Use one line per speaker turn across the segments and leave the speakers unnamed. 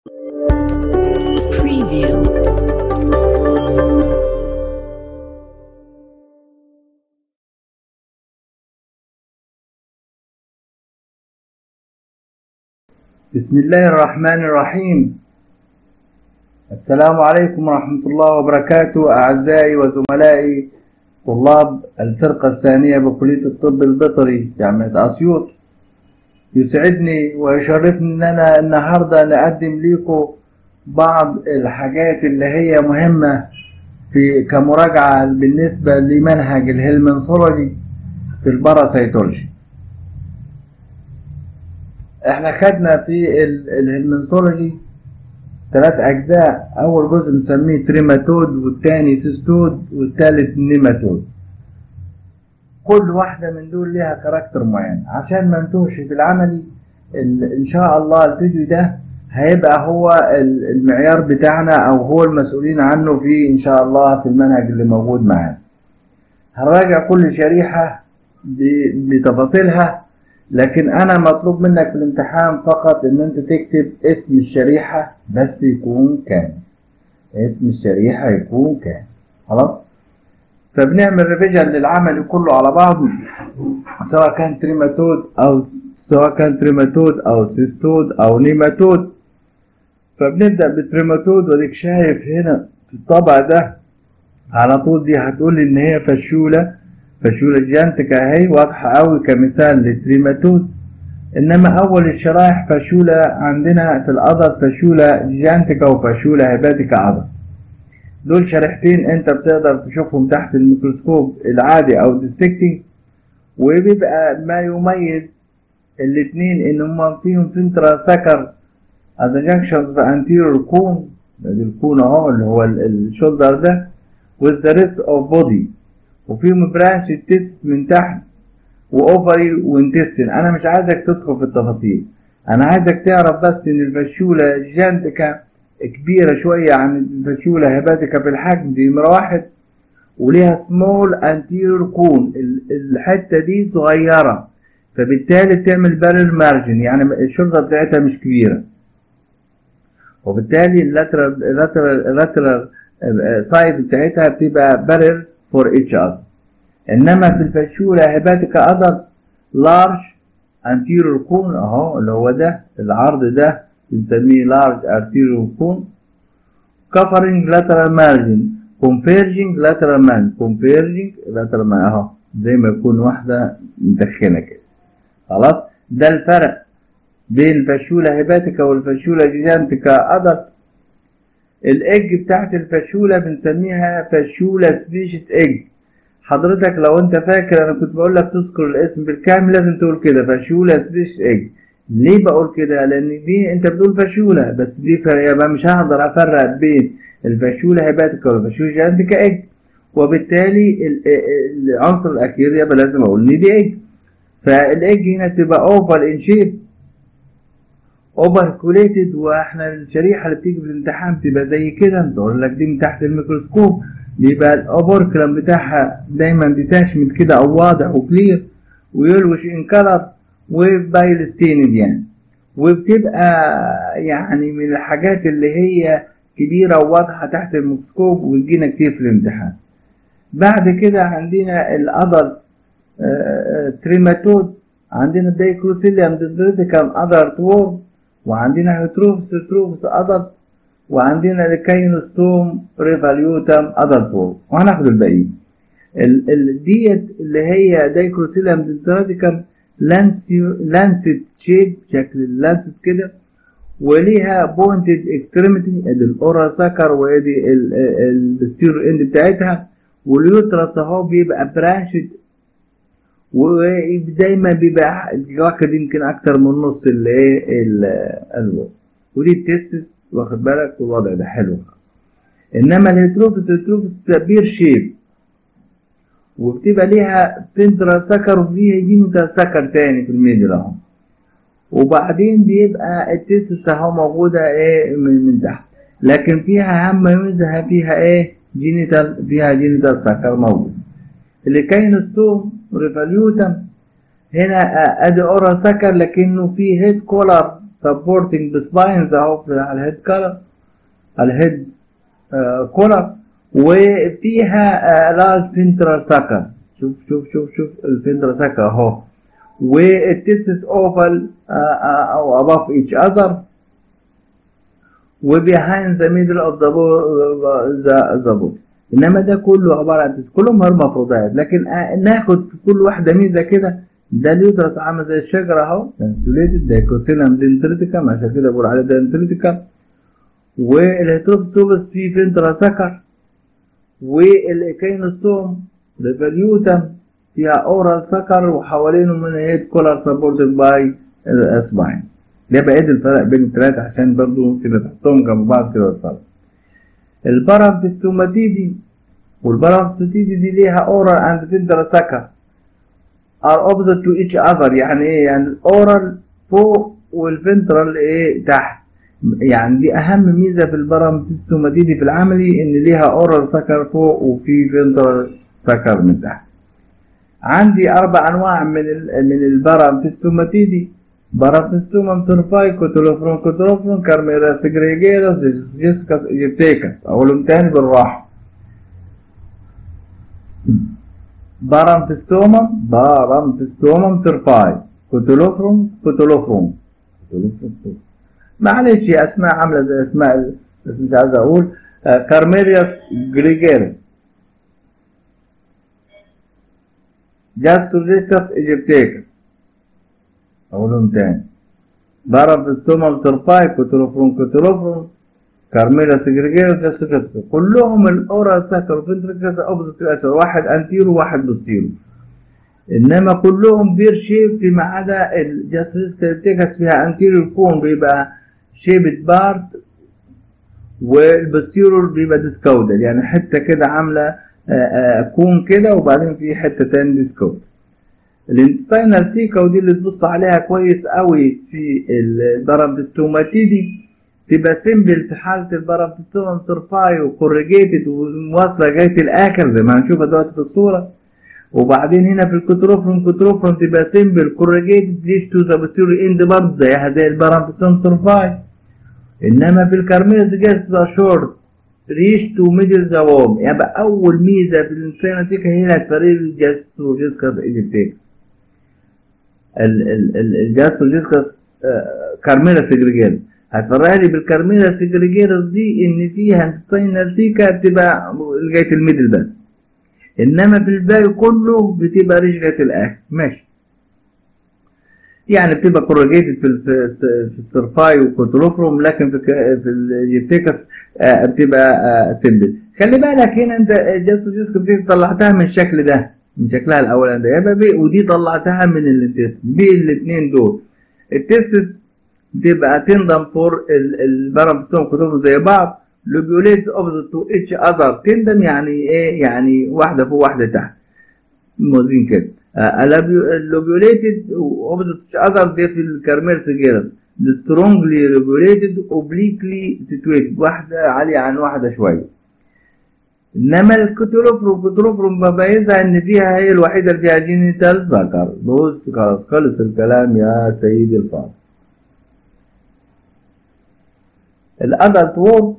Preview.
بسم الله الرحمن الرحيم السلام عليكم ورحمة الله وبركاته أعزائي وزملائي طلاب الفرقة الثانية بكلية الطب البيطري جامعة أسيوط يسعدني ويشرفني إن أنا النهاردة نقدم لكم بعض الحاجات اللي هي مهمة في كمراجعة بالنسبة لمنهج الهلمنثولوجي في الباراسيتولوجي احنا خدنا في ال- الهلمنثولوجي ثلاث اجزاء اول جزء بنسميه تريماتود والتاني سيستود والتالت نيماتود كل واحدة من دول ليها كاركتر معين عشان ما نتوهش في العملي ال- ان شاء الله الفيديو ده هيبقى هو ال- المعيار بتاعنا او هو المسؤولين عنه في ان شاء الله في المنهج اللي موجود معانا هنراجع كل شريحة ب- بتفاصيلها لكن انا مطلوب منك في الامتحان فقط ان انت تكتب اسم الشريحة بس يكون كامل اسم الشريحة يكون كامل خلاص فبنعمل ريفيجن للعمل كله على بعضه سواء كان تريماتود او سواء كان تريماتود او سيستود او نيماتود فبنبدأ بالتريماتود وديك شايف هنا في الطبع ده على طول دي هتقول لي ان هي فشولة فشولة جيانتيكا اهي واضحة قوي كمثال للتريماتود انما اول الشرائح فشولة عندنا في القدر فشولة جيانتيكا وفشولة هيباتيكا عضل دول شريحتين انت بتقدر تشوفهم تحت الميكروسكوب العادي او الديسكتنج وبيبقى ما يميز الاتنين ان هما فيهم فينترا سكر at the junction of the anterior cone ادي الكون اهو اللي هو الشولدر ده with the rest of body وفيهم برانش تيس من تحت واوفري وانتستين انا مش عايزك تدخل في التفاصيل انا عايزك تعرف بس ان الفشولة جانتيكا كبيرة شوية عن الفشولة هيباتيكا في الحجم دي نمرة واحد وليها سمول انتيريور كون الحتة دي صغيرة فبالتالي بتعمل بارل مارجن يعني الشرطة بتاعتها مش كبيرة وبالتالي اللاترال اللاترال اللاترال سايد بتاعتها بتبقى بارل فور اتش اذر انما في الفشولة هيباتيكا ادر لارج انتيريور كون اهو اللي هو ده العرض ده بنسميه لارج انتيريور كون كفرنج لاترال مارجن كونفيرجنج لاترال مان كونفيرجنج لاترال مان اهو زي ما يكون واحدة مدخنة كده خلاص ده الفرق بين الفشولة هيباتيكا والفشولة جيجانتيكا ادر الايج بتاعت الفشولة بنسميها فشولة سبيشيس ايج حضرتك لو انت فاكر انا كنت بقول لك تذكر الاسم بالكامل لازم تقول كده فشولة سبيشيس ايج ليه بقول كده لان دي انت بتقول فشولة بس دي فرق يبقى مش هقدر افرق بين الفشولة هيباتيكا والفشولة جيجانتيكا ايج وبالتالي ال- ال- العنصر الاخير يبقى لازم اقول ان دي ايج فالايج هنا بتبقى اوفر ان شيب اوبركوليتد واحنا الشريحه اللي بتيجي في الامتحان بتبقى زي كده نصور لك دي من تحت الميكروسكوب بيبقى الاوبركلم بتاعها دايما ديتاشمنت كده او واضح وكلير ويلوش ان كلر وبايل ستيند يعني وبتبقى يعني من الحاجات اللي هي كبيرة وواضحة تحت الميكروسكوب وتجينا كتير في الامتحان بعد كده عندنا الأدر تريماتود عندنا الدايكروسيليوم دندريتيكم أدر وورم وعندنا هيتروفس هيتروفس أدر وعندنا الكاينوستوم ريفاليوتم أدر وورم وهناخد الباقيين ال- ال- ديت اللي هي دايكروسيليوم دندريتيكم لانسيو لانست شيب شكل اللانست كده وليها بوينتد اكستريميتي ادي الاورا سكر وادي الستير اند بتاعتها واليوترس اهو بيبقى برانشد ودايما بيبقى واخد يمكن اكتر من نص الايه الوضع ودي التستس واخد بالك والوضع ده حلو خالص انما الهيتروفس الهيتروفس بتبقى بير شيب وبتبقى ليها بنترا سكر وفيها جينيتال سكر تاني في الميدل اهو وبعدين بيبقى التستس اهو موجودة ايه من, من تحت لكن فيها اهم ميزها فيها ايه جينيتال فيها جينيتال سكر موجود الكاينستوم ريفاليوتم هنا ادي اورا سكر لكنه فيه هيد كولر سبورتنج بسباينز اهو في- على الهيد كولر على الهيد كولر وفيها لارج فينترال ساكر شوف شوف شوف شوف الفينترال ساكر اهو والتيسس اوفال او above each other وبيهايند ذا ميدل اوف ذا ذا بودي انما ده كله عباره عن تس- كلهم هرمافروديت لكن آه، ناخد في كل واحده ميزه كده ده اليوترس عامل زي الشجره اهو تنسوليتد ده كوسيلم دنتريتيكم عشان كده بقول عليه دنتريتيكم والهيتروبستوبس فيه فينترا سكر والاكينوستوم ريفاليوتم فيها اورال سكر وحوالينه من هيد كولر سبورتد باي سباينز ده بعيد الفرق بين الثلاثه عشان برضو تبقى تحطهم جنب بعض كده وتفرق البارامبستوماتيدي والبارامبستوماتيدي دي ليها اورال اند فينترا سكر are opposite to each other يعني ايه يعني الاورال فوق والفنترال ايه تحت يعني دي اهم ميزه في البارامبستوماتيدي في العملي ان ليها اورال سكر فوق وفي فنترال سكر من تحت عندي اربع انواع من ال من البارامبستوماتيدي بارامبستومم سيرفاي كوتولوفرون كوتولوفرون كارميرا سيجريجيرس جيسكاس ايجيبتيكس اقولهم تاني بالراحه بارامبستومم بارامبستومم سيرفاي كوتولوفرون كوتولوفرون كوتولوفرون معلش يا اسماء عامله زي اسماء ال- بس مش عايز اقول آه، كارميريوس جريجيرس جاستروجيكس ايجيبتيكس اقولهم تاني بارامبستومم سيرفاي كوتولوفرون كوتولوفرون كارميلا سيجريجيرس جاستروجيكس كلهم الاورال ساكر فنتريكس اوبوزيت واحد انتيرو وواحد بوستيرو انما كلهم بير شيب فيما عدا الجاستروجيكس فيها انتيريور كون بيبقى شيبت بارت والبوستيرور بيبقى ديسكودر يعني حته كده عامله آه، آه، كون كده وبعدين في حته تاني ديسكودر الانتستينال سيكا ودي اللي تبص عليها كويس قوي في البارامبستوماتيدي تبقى سيمبل في حاله البارامبستومم سيرفاي وكوريجيتد وواصله لغايه الاخر زي ما هنشوفها دلوقتي في الصوره وبعدين هنا في الكوتروفرون كوتروفرون تبقى سيمبل كوريجيتد ليش تو ذا بوستيريور اند برضه زيها زي البارامبستوم سيرفاي انما في الكارميلا سيجارة تبقى شورت ريش تو ميدل ذا ووم يبقى اول ميزه في الانسان سيكا هي اللي هتفرق الجاستروجيسكاس ايجيبتيكس الجاستروجيسكاس كارميلا سيجريجيرز هتفرق لي بالكارميلا سيجريجيرز دي ان فيها انتستينال سيكا بتبقى لغايه الميدل بس انما في الباقي كله بتبقى ريش لغايه الاخر ماشي يعني بتبقى كورجيتد في ال- في الس- في السرفاي وكوتروفروم لكن في ك- في الجيبتيكس آه، بتبقى سيمبل خلي بالك هنا انت جاست ديسك طلعتها من الشكل ده من شكلها الاولاني ده يبقى بي ودي طلعتها من التست بي الاثنين دول التستس بتبقى تندم فور البارامبسوم كلهم زي بعض لوبيوليت اوبزيت تو اتش اذر تندم يعني ايه يعني واحده فوق واحده تحت موزين كده اللوبيوليتد اوبزيت اتش اذر دي في الكارمير سيجيرس سترونجلي لوبيوليتد اوبليكلي سيتويتد واحده عاليه عن واحده شويه انما الكتروفروم الكتروفروم بميزها ان فيها هي الوحيده اللي فيها جينيتال ذكر بص خلاص خلص الكلام يا سيدي الفاضل الادلت وورد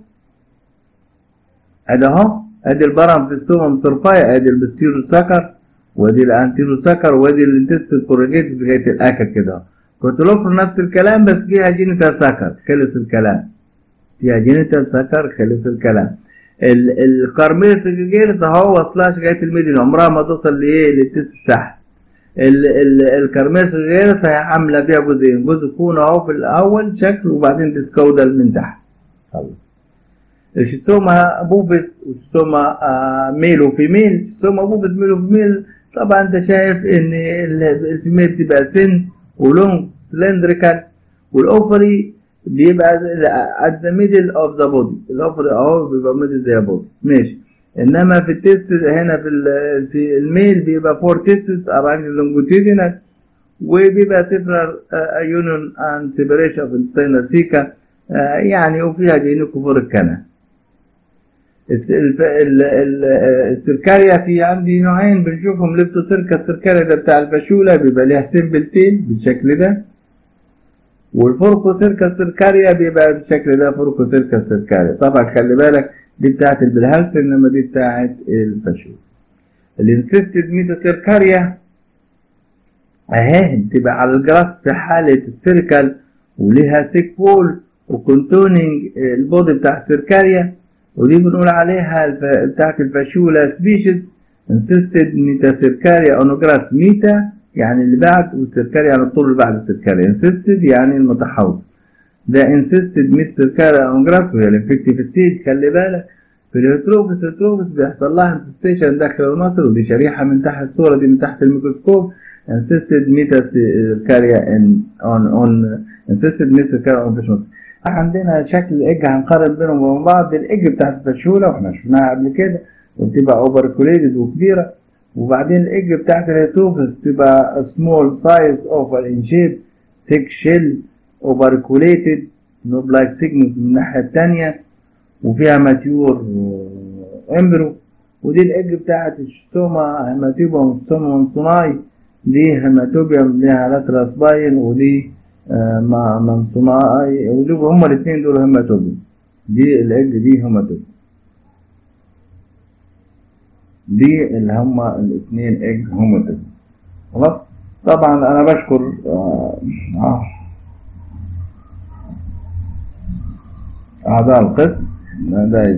ادي اهو ادي البارامفستومم سيرفاي ادي البستيرو سكر وادي الانتيرو سكر وادي الانتستين كورجيتد لغايه الاخر كده كوتلوفر نفس الكلام بس فيها جينيتال سكر خلص الكلام فيها جينيتال سكر خلص الكلام الكارميل سيجيرس اهو وصلها لغايه الميدل عمرها ما توصل لايه للتست تحت الكارميل سيجيرس هي عامله فيها جزئين جزء كون اهو في الاول شكل وبعدين ديسكودال من تحت خلص الشيستوما بوفيس والشيستوما آه ميل وفيميل الشيستوما بوفيس ميل وفيميل طبعا انت شايف ان الفيميل بتبقى سن ولونج سلندريكال والاوفري بيبقى at the middle of the body الاوفري اهو بيبقى ميدل زي بودي ماشي انما في التست هنا في في الميل بيبقى فور تيستس around longitudinal وبيبقى سيبرال يونيون اند سيبريشن اوف السينر سيكا يعني وفيها جينيكوفور الكنا السركاريا في عندي نوعين بنشوفهم ليبتو سيركا السركاريا ده بتاع الفاشولا بيبقى ليها سيمبل تيل بالشكل ده والفوركو سيركا سيركاريا بيبقى بالشكل ده فوركو سيركا سيركاريا طبعا خلي بالك دي بتاعت البلهارس انما دي بتاعت الفاشول الانسيستد ميتا سيركاريا اهي بتبقى على الجراس في حالة سفيريكال وليها سيك وول وكونتونينج البودي بتاع السيركاريا ودي بنقول عليها الف... بتاعت الفاشولا سبيشيز انسيستد ميتا سيركاريا اونوجراس ميتا يعني اللي بعد والسيركاريا يعني الطول اللي بعد السيركاريا انسيستد يعني المتحوص ده انسيستد ميتا سيركاريا اونوجراس وهي الانفكتيف ستيج خلي بالك في الهيتروفس الهيتروفس بيحصل لها انسستيشن داخل المصل ودي شريحه من تحت الصوره دي من تحت الميكروسكوب insisted metacarria in on on insisted metacarria on fish muscle عندنا شكل الايج هنقارن بينهم وبين بعض الايج بتاعت الفشوله واحنا شفناها قبل كده وبتبقى اوبركوليتد وكبيره وبعدين الايج بتاعت الهيتروفس بتبقى small size of in shape thick shell اوبركوليتد نوب لايك سيجنز من الناحيه الثانيه وفيها ماتيور امبرو ودي الايج بتاعت السوما هيماتيوبا سوما منصناي دي هيماتوبيوم ليها لاترال سباين ودي آه منصناي ودي هما الاثنين دول هيماتوبيوم دي الايج دي هيماتوبيوم دي اللي هما الاثنين ايج هيماتوبيوم خلاص طبعا انا بشكر آه آه اعضاء القسم ده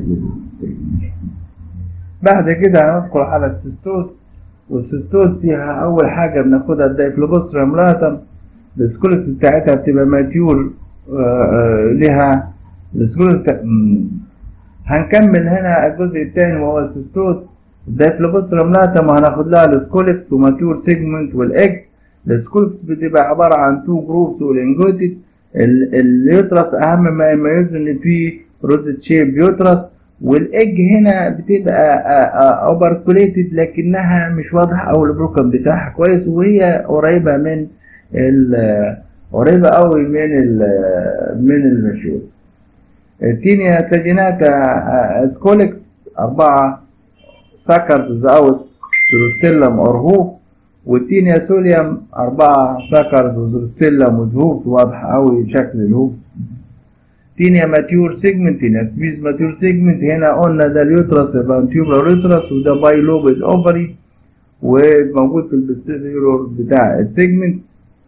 بعد كده هندخل على السيستوت والسيستوت فيها أول حاجة بناخدها الدايفلوبوسترا ملاتم السكولكس بتاعتها بتبقى ماتيور لها السكولكس هنكمل هنا الجزء الثاني وهو السيستوت الدايفلوبوسترا ملاتم وهناخد لها السكولكس وماتيور سيجمنت والإج السكولكس بتبقى عبارة عن تو جروبس والانجوتد اليوترس أهم ما يميزه إن فيه روزت شيب يوترس والايج هنا بتبقى اوبركوليتد لكنها مش واضحه او البروكن بتاعها كويس وهي قريبه من قريبه قوي من ال من المشهور التينيا ساجيناتا سكولكس أربعة سكرز اوت دروستيلم أرهوف والتينيا سوليوم أربعة سكرز ودروستيلم وذهوفس واضحة أوي شكل الهوفس تينيا ماتيور سيجمنت تينيا سبيس ماتيور سيجمنت هنا قلنا ده اليوترس البانتيوبلر يوترس وده باي لوب الاوفري وموجود في البستيريور بتاع السيجمنت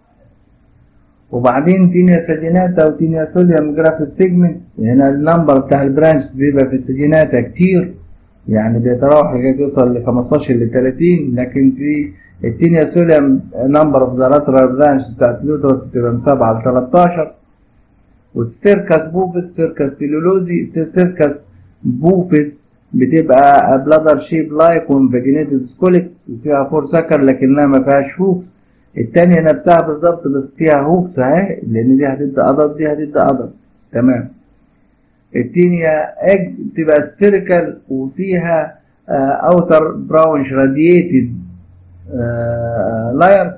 وبعدين تينيا ساجيناتا وتينيا سوليوم جراف السيجمنت هنا النمبر بتاع البرانش بيبقى في الساجيناتا كتير يعني بيتراوح لغايه يوصل ل 15 ل 30 لكن في التينيا سوليوم نمبر اوف ذا لاترال برانش بتاعت اليوترس بتبقى من 7 ل 13 والسيركس بوفيس سيركس سيلولوزي سيركس بوفيس بتبقى بلادر شيب لايك وانفاجينيتد سكوليكس وفيها فور سكر لكنها ما فيهاش هوكس التانية نفسها بالظبط بس فيها هوكس اهي لان دي هتدي عضل دي هتدي عضل تمام التينيا اج بتبقى سفيريكال وفيها اوتر براونش راديتد لاير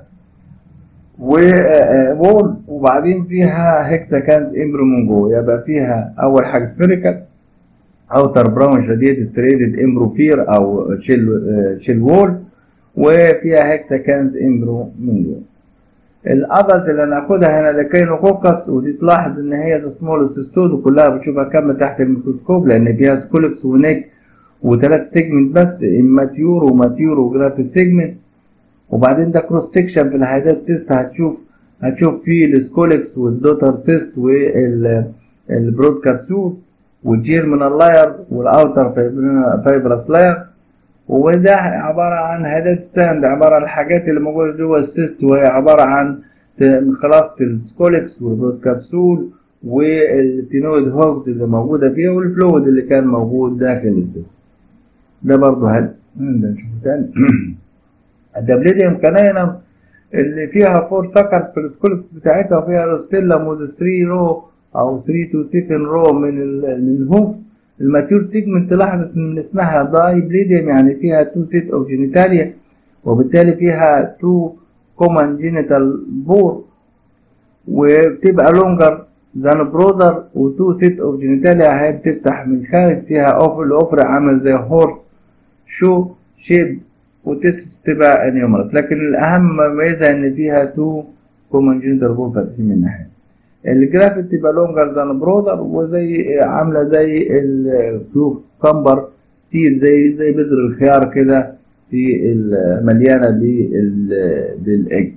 وول وبعدين فيها هيكساكانز امبرو من جوه يبقى فيها اول حاجه سفيريكال اوتر براون شديد ستريتد امبروفير او تشيل تشيل وول وفيها هيكساكانز امبرو من جوه الادلت اللي هناخدها هنا لكينوكوكس ودي تلاحظ ان هي سمول سيستود وكلها بتشوفها كامله تحت الميكروسكوب لان فيها سكولكس ونيك وثلاث سيجمنت بس ماتيور وماتيور وجراف سيجمنت وبعدين ده كروس سيكشن في الهيدات سيست هتشوف هتشوف فيه السكولكس والدوتر سيست والبرود كبسول والجيرمينال لاير والاوتر فايبرس لاير وده عبارة عن هيدات الساند عبارة عن الحاجات اللي موجودة جوه السيست وهي عبارة عن خلاصة السكولكس والبرود كبسول والتينويد هوكس اللي موجودة فيها والفلويد اللي كان موجود داخل السيست ده برضه هيدات الساند نشوفه تاني الدبليديوم كانينم اللي فيها فور سكرز في السكولكس بتاعتها وفيها روستيلا موز 3 رو او 3 تو 7 رو من الهوكس الماتيور سيجمنت تلاحظ ان اسمها داي بليديوم يعني فيها تو سيت اوف جينيتاليا وبالتالي فيها تو كومن جينيتال بور وبتبقى لونجر ذان برودر وتو سيت اوف جينيتاليا هي بتفتح من الخارج فيها اوفر الاوفر عامل زي هورس شو شيب وتس تبقى نيومرس لكن الأهم ميزة إن فيها تو كومن جندر بول فاتحين من ناحية الجرافيت تبقى لونجر ذان برودر وزي عامله زي الكوكمبر سيد زي زي بذر الخيار كده في مليانه بالاج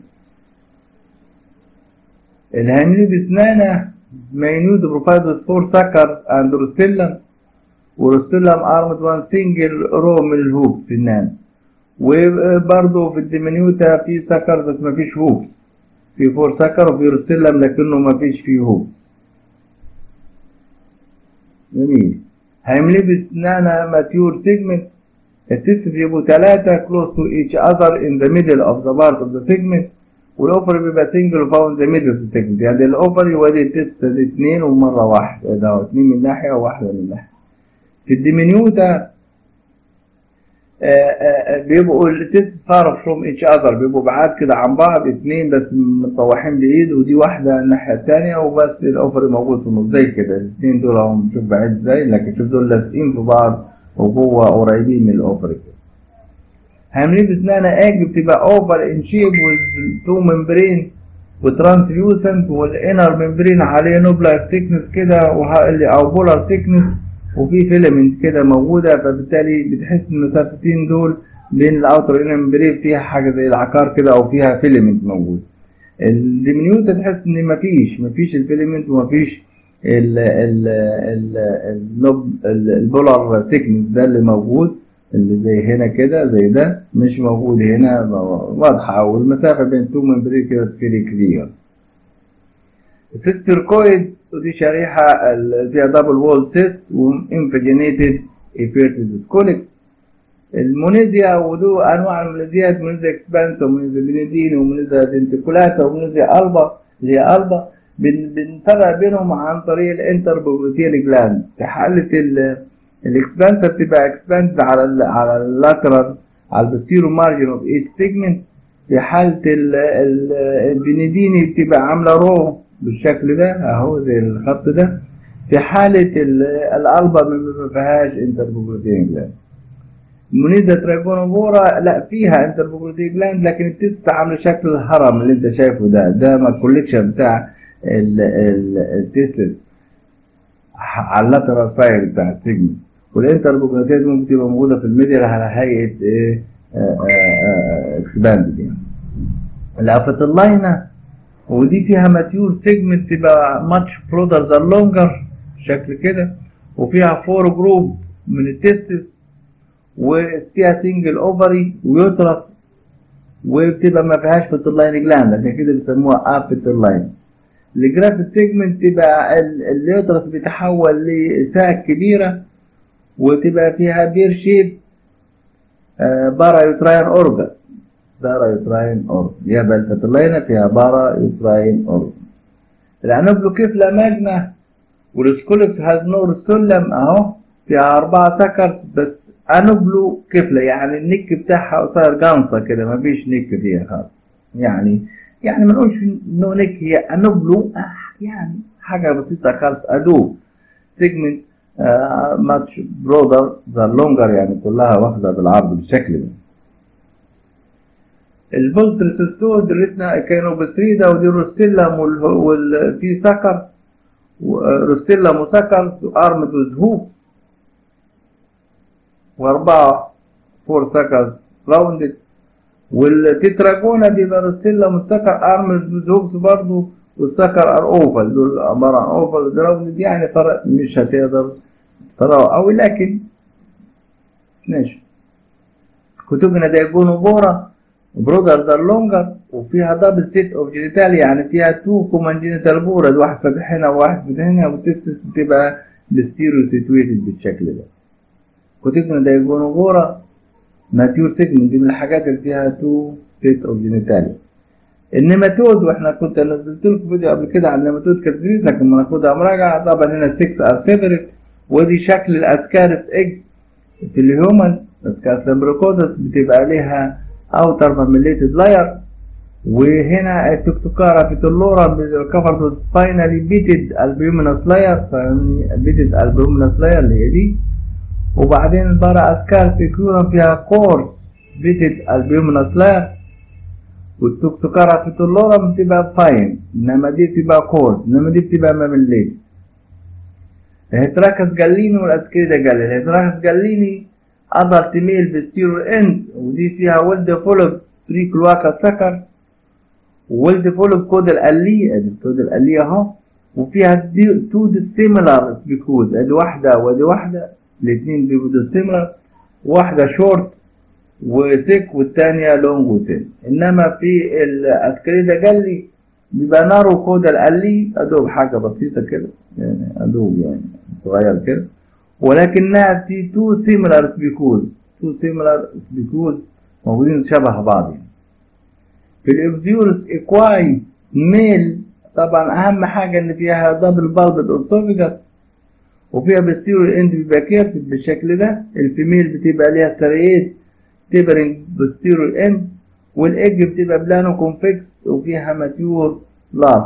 الهامين بسنانه مينود بروفايدوس فور سكر اند روستيلم وروستيلم ارمد وان سنجل رو من الهوكس في النان وبرضه في الديمنيوتا في سكر بس ما فيش هوكس في فور سكر وفي روستيلم لكنه ما فيش فيه هوكس جميل هيملي بسنانه ماتيور سيجمنت التست بيبقوا ثلاثة close to each other in the middle of the part of the segment والاوفر بيبقى single found the middle of the segment يعني الاوفر يودي التست الاثنين ومرة واحدة ده اثنين من ناحية وواحدة من ناحية في الديمنيوتا بيبقوا التست far from each other بيبقوا بعاد كده عن بعض اثنين بس متطوحين بايد ودي واحدة الناحية التانية وبس الاوفر موجود في النص زي كده الاثنين دول هم شوف بعيد ازاي لكن شوف دول لازقين في بعض وجوه قريبين من الاوفر كده هنلبس اسنانها اج بتبقى اوفر ان شيب تو ممبرين وترانسليوسنت والانر ممبرين عليه نوبلر سيكنس كده او بولار سيكنس وفي فيلمنت كده موجوده فبالتالي بتحس المسافتين دول بين الاوتر انر ممبرين فيها حاجه زي العقار كده او فيها فيلمنت موجود الديمنيوتا تحس ان مفيش مفيش الفيلمنت ومفيش ال ال ال البولار سيكنس ده اللي موجود اللي زي هنا كده زي ده مش موجود هنا واضحة والمسافة بين تو ممبرين كده فيري كلير السيستركويد ودي شريحة اللي فيها دبل وول سيست وانفجينيتد ايفيرتد سكوليكس المونيزيا ودو انواع المونيزيات مونيزيا اكسبانس ومونيزيا بنيدين ومونيزيا دنتيكولاتا ومونيزيا البا اللي هي البا بنفرق بينهم عن طريق الانتربوبيتيال جلاند في حالة الاكسبانسر بتبقى اكسباند على ال على اللاترال على البستيرو مارجن اوف ايتش سيجمنت في حالة البنيديني بتبقى عاملة رو بالشكل ده اهو زي الخط ده في حالة الألبا ما فيهاش انتربوبيتيال جلاند المونيزا تراجونوفورا لا فيها انتربوبيتيال جلاند لكن التس عاملة شكل الهرم اللي انت شايفه ده ده ما الكوليكشن بتاع التستس على اللاترال سايد بتاع السجن والانتربوكلاتيات ممكن تبقى موجوده في الميديا على هيئه ايه اكسباندد يعني الافيتلاينا ودي فيها ماتيور سيجمنت تبقى ماتش برودر ذان لونجر شكل كده وفيها فور جروب من التستس وفيها سنجل اوفري ويوترس وبتبقى ما فيهاش فيتلاين جلاند عشان كده بيسموها ابيتلاين الجراف سيجمنت تبقى اليوترس بيتحول لساك كبيرة وتبقى فيها بير شيب بارا يوتراين اورجن بارا يوتراين اورجن يبقى الفتلاينة فيها بارا يوتراين اورجن العنبلو كيفلا ماجنا والسكولكس هاز نور السلم اهو فيها أربعة سكرز بس أنبلو كفلة يعني النك بتاعها قصير جانصة كده مفيش نك فيها خالص يعني يعني ما نقولش نو نك هي انوبلو يعني حاجه بسيطه خالص ادو سيجمنت ماتش برودر ذا لونجر يعني كلها واخده بالعرض بالشكل ده الفولتريسستود ريتنا كانوا بسريدا ودي روستيلا وال في سكر روستيلا مسكر ارمد ويز هوكس واربعه فور سكرز راوندد والتتراجونا بيبقى روسيلا والسكر ارمل زوكس برضو والسكر ار اوفل دول عباره عن اوفل جراوند يعني فرق مش هتقدر تفرقوا قوي لكن ماشي كتبنا دايجونو بورا برودرز ار لونجر وفيها دبل سيت اوف جينيتال يعني فيها تو كومان جينيتال بورا واحد فاتح هنا وواحد فاتح هنا والتستس بتبقى بستيريو سيتويتد بالشكل ده كتبنا دايجونو بورا ماتيور سيجمنت دي من الحاجات اللي فيها تو سيت اوف جينيتاليا النيماتود واحنا كنت نزلت لكم فيديو قبل كده عن النيماتود كاتريز لكن ما ناخدها مراجعه طبعا هنا 6 ار سيبريت ودي شكل الاسكارس ايج في الهيومن اسكارس لامبروكوزس بتبقى ليها اوتر ماميليتد لاير وهنا التوكسوكارا فيتولورا كفرد سباينالي بيتد البيومينس لاير فاهمني بيتد البيومينس لاير اللي هي دي وبعدين البارا اسكار سيكورا فيها كورس بيتد البيومينس لاير والتوكسوكارا في اللورم بتبقى فاين انما دي بتبقى كورد انما دي بتبقى ماميليت الهيتراكس جاليني والاسكيدا جالي الهيتراكس جاليني ادلت ميل بستيرو اند ودي فيها ولد فولب بري كلواكا سكر وولد فولب كود الالي ادي الكود الالي اهو وفيها تو ديسيميلار سبيكوز ادي واحده وادي واحده الاثنين بيبقوا ديسيميلار واحده شورت وسيك والثانيه لونج وسين انما في الاسكريدا جالي بيبقى نارو كود الالي ادوب حاجه بسيطه كده يعني ادوب يعني صغير كده ولكنها في تو سيميلار سبيكوز تو سيميلار سبيكوز موجودين شبه بعض يعني. في الابزيورس اكواي ميل طبعا اهم حاجه ان فيها دبل بالبد اوسوفيجاس وفيها بالسيرو الاند بيبقى كيرف بالشكل ده الفيميل بتبقى ليها ستريت تبرنج بالسيرو الاند والايج بتبقى بلانو كونفكس وفيها ماتيور لاف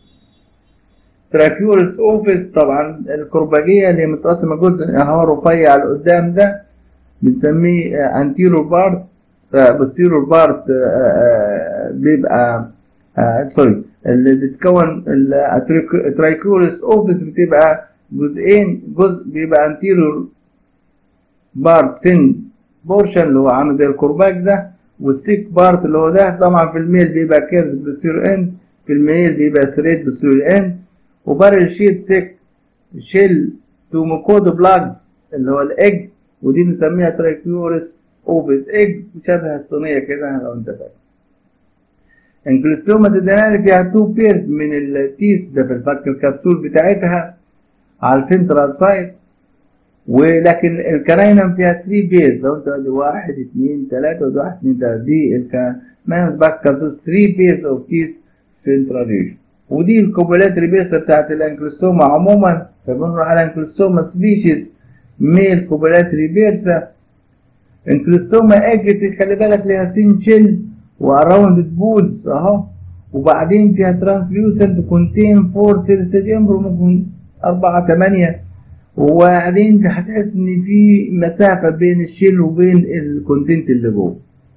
تراكيورس اوفيس طبعا الكرباجيه اللي متقسمه جزء اهو رفيع لقدام ده بنسميه انتيرو بارت بوستيرور بارت بيبقى سوري اللي بتكون الترايكورس اوفيس بتبقى جزئين جزء بيبقى انتيرور بارت سن بورشن اللي هو عامل زي الكرباج ده والسيك بارت اللي هو ده طبعا في الميل بيبقى كيرف بوستيرور اند في الميل بيبقى ستريت بوستيرور اند وبارل شيب سيك شيل تو ميكود بلاجز اللي هو الايج ودي بنسميها ترايكيورس اوفيس ايج شبه الصينيه كده لو انت فاكر انكلستوما ديدانالي فيها تو بيرز من التيس ده في الفك الكبسول بتاعتها على الفنترال سايد ولكن الكراينم فيها 3 بيرز لو انت ادي واحد اثنين ثلاثة ودي واحد اثنين ثلاثة دي الكراينم باك كبسول 3 بيرز اوف تيس فنترال ريجن ودي الكوبولاتري بيرس بتاعت الانكلستوما عموما فبنروح على انكلستوما سبيشيز ميل كوبولاتري بيرسا انكلستوما ايج خلي بالك ليها سين شيل واراوند بولز اهو وبعدين فيها ترانسليوسنت كونتين فور سيلز امبرو ممكن أربعة تمانية وبعدين هتحس إن في مسافة بين الشيل وبين الكونتنت اللي جوه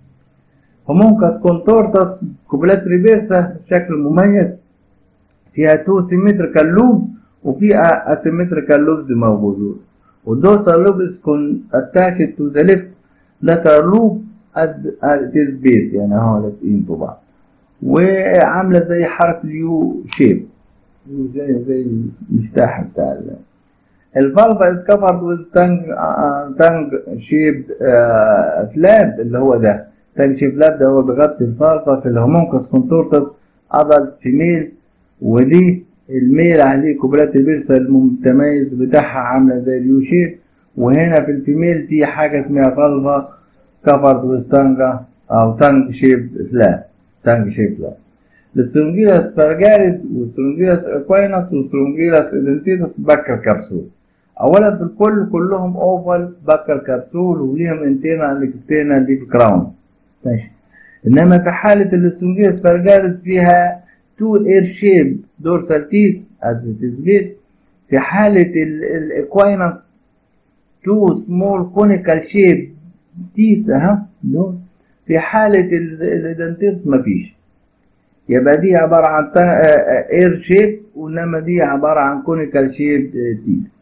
هومونكاس كونتورتاس كوبلات ريفيرسا شكل مميز فيها تو سيمتريكال لوبز وفي اسيمتريكال لوبز موجودين والدورسال لوبز كون اتاتشد تو ذا ليفت lateral loop at, at this base يعني اهو لازقين في بعض وعامله زي حرف اليو شيب زي زي المفتاح بتاع ال- الفالفا is covered with tongue uh, tongue shaped uh, flap اللي هو ده tongue shaped flap ده هو بيغطي الفالفا في الهومونكس كونتورتس adult female ودي الميل عليه كوبلات البرسة المتميز بتاعها عاملة زي اليو شيب وهنا في الفيميل في حاجة اسمها فالفا covered with tongue أو tongue shaped flap tongue shaped flap السرونجيلاس فارجاريس والسرونجيلاس اكوينس والسرونجيلاس ادنتيتس بكر كبسول اولا في الكل كلهم اوفال بكر كبسول وليهم انتينا الاكستينا دي في كراون ماشي انما في حاله السرونجيلاس فارجاريس فيها تو اير شيب دورسال تيس از ات بيس في حاله الاكوينس تو سمول كونيكال شيب تيس اها دول في حاله الادنتيتس مفيش يبقى دي عبارة عن اير شيب وانما دي عبارة عن كونيكال شيب تيس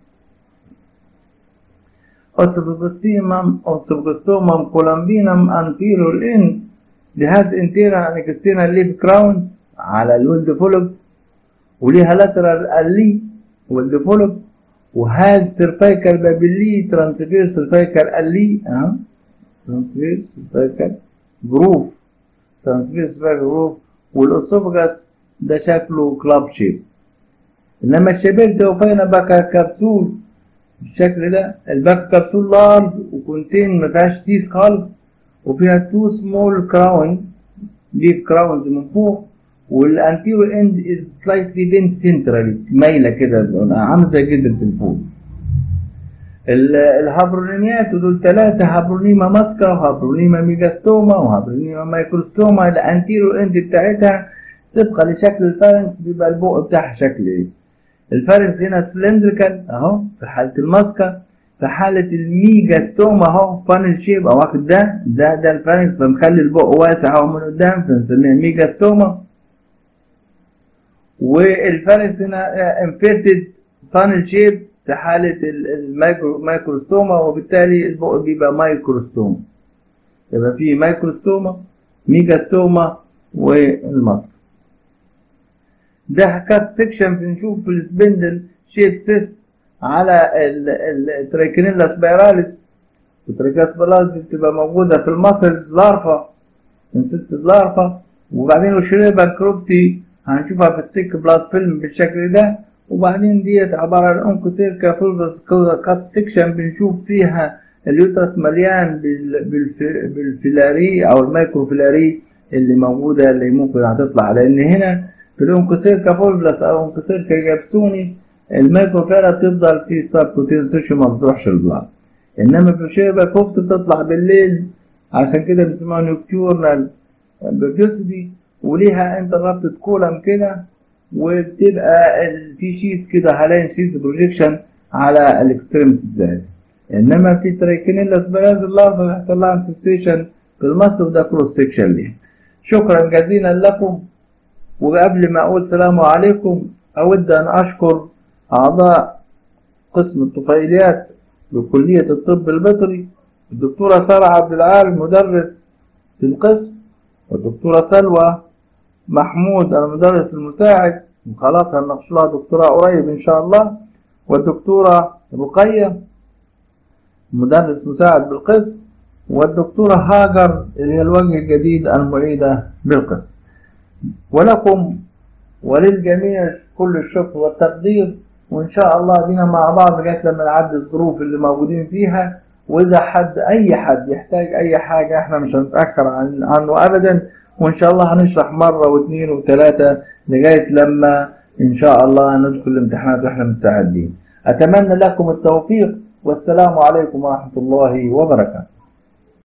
اوسبوستيمم اوسبوستومم كولامبينم انتيرور ان لهاز انتيرا انكستينا ليف كراونز على الولد فولب وليها لاترال الي ولد فولب وهاز سيرفايكال بابيلي ترانسفير سيرفايكال الي اه ترانسفير سيرفايكال جروف ترانسفير سيرفايكال جروف والاسوفجاس ده شكله كلاب شيب انما الشبيك ده وفينا باكا كبسول بالشكل ده الباك كبسول لارج وكونتين ما فيهاش تيس خالص وفيها تو سمول كراون ليف كراونز من فوق والانتيريور اند از سلايتلي بنت فينترالي مايله كده عامله زي جدر الفول الهابرونيميات ودول ثلاثة هابرونيما ماسكا وهابرونيما ميجاستوما وهابرونيما مايكروستوما الانتيرو اند بتاعتها طبقا لشكل الفارنكس بيبقى البق بتاعها شكل ايه الفارنكس هنا سلندريكال اهو في حالة الماسكا في حالة الميجاستوما اهو فانل شيب او واخد ده ده ده الفارنكس فمخلي البق واسع اهو من قدام فنسميها ميجاستوما والفارنكس هنا انفيرتد فانل شيب في حالة المايكرو مايكروستوما وبالتالي البق بيبقى مايكروستوما يبقى في مايكروستوما ميجاستوما والمصر ده كات سيكشن بنشوف في السبندل شيب سيست على التريكينيلا سبيراليس والتريكينيلا سبيراليس بتبقى موجودة في المصل لارفا انسيست لارفا وبعدين الشريبة كروبتي هنشوفها في السيك بلاد فيلم بالشكل ده وبعدين ديت عبارة عن انكوسيركا فولفس كات سيكشن بنشوف فيها اليوترس مليان بالفيلاري او المايكروفيلاري اللي موجودة اللي ممكن هتطلع لان هنا في الانكوسيركا فولفلس او انكوسيركا جابسوني المايكروفيلا بتفضل في السبكوتين ما بتروحش البلاد انما في الشيبة كفت بتطلع بالليل عشان كده بيسموها نوكتورنال بيرجوسيتي وليها انترابتد كولم كده وبتبقى في شيز كده حاليا شيز بروجيكشن على الاكستريمتي بتاعتها انما في تريكينيلا سبراز اللارفا بيحصل لها انسستيشن في المصر وده كروس سيكشن ليه شكرا جزيلا لكم وقبل ما اقول سلام عليكم اود ان اشكر اعضاء قسم الطفيليات بكلية الطب البيطري الدكتورة سارة عبد العال مدرس في القسم والدكتورة سلوى محمود المدرس المساعد وخلاص هنناقش لها دكتوراه قريب ان شاء الله والدكتورة رقية مدرس مساعد بالقسم والدكتورة هاجر اللي هي الوجه الجديد المعيدة بالقسم ولكم وللجميع كل الشكر والتقدير وإن شاء الله دينا مع بعض لغاية لما نعدي الظروف اللي موجودين فيها وإذا حد أي حد يحتاج أي حاجة إحنا مش هنتأخر عن عنه أبدا وإن شاء الله هنشرح مرة واثنين وثلاثة لغاية لما إن شاء الله ندخل الامتحانات وإحنا مستعدين أتمنى لكم التوفيق والسلام عليكم ورحمة الله وبركاته